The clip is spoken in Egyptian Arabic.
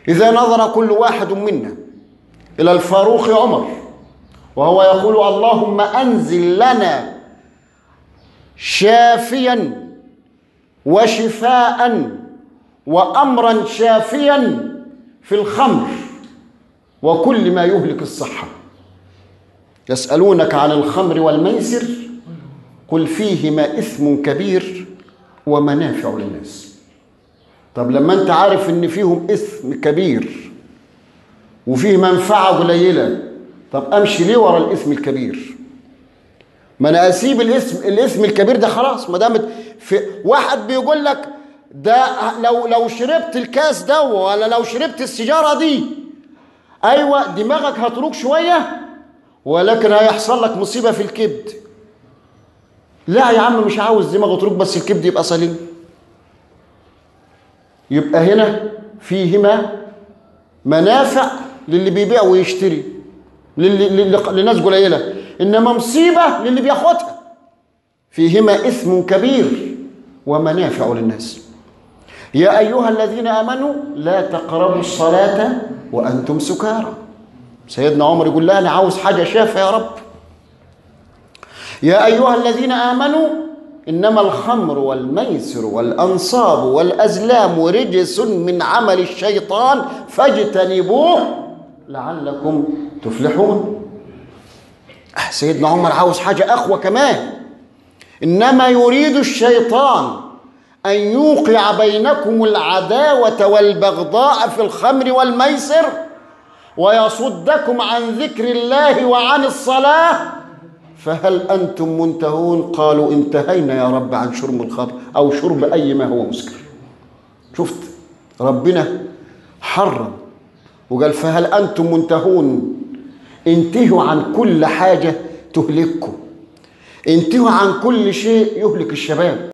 إذا نظر كل واحد منا إلى الفاروق عمر وهو يقول اللهم أنزل لنا شافيا وشفاء وأمرا شافيا في الخمر وكل ما يهلك الصحة يسألونك عن الخمر والميسر قل فيهما إثم كبير ومنافع للناس طب لما أنت عارف إن فيهم إثم كبير وفيه منفعة قليلة طب أمشي ليه ورا الإثم الكبير ما أنا أسيب الإثم الإثم الكبير ده خلاص ما دامت في واحد بيقول لك ده لو لو شربت الكاس ده ولا لو شربت السيجارة دي أيوة دماغك هتروق شوية ولكن هيحصل لك مصيبة في الكبد لا يا عم مش عاوز دماغه تروق بس الكبد يبقى سليم يبقى هنا فيهما منافع للي بيبيع ويشتري للي للي لناس قليله انما مصيبه للي بياخدها فيهما اثم كبير ومنافع للناس يا ايها الذين امنوا لا تقربوا الصلاه وانتم سكارى سيدنا عمر يقول لا انا عاوز حاجه شافه يا رب يا ايها الذين امنوا انما الخمر والميسر والانصاب والازلام رجس من عمل الشيطان فاجتنبوه لعلكم تفلحون سيدنا عمر عاوز حاجه اقوى كمان انما يريد الشيطان ان يوقع بينكم العداوه والبغضاء في الخمر والميسر ويصدكم عن ذكر الله وعن الصلاه فهل أنتم منتهون قالوا انتهينا يا رب عن شرب الخمر أو شرب أي ما هو مسكر شفت ربنا حرم وقال فهل أنتم منتهون انتهوا عن كل حاجة تهلككم انتهوا عن كل شيء يهلك الشباب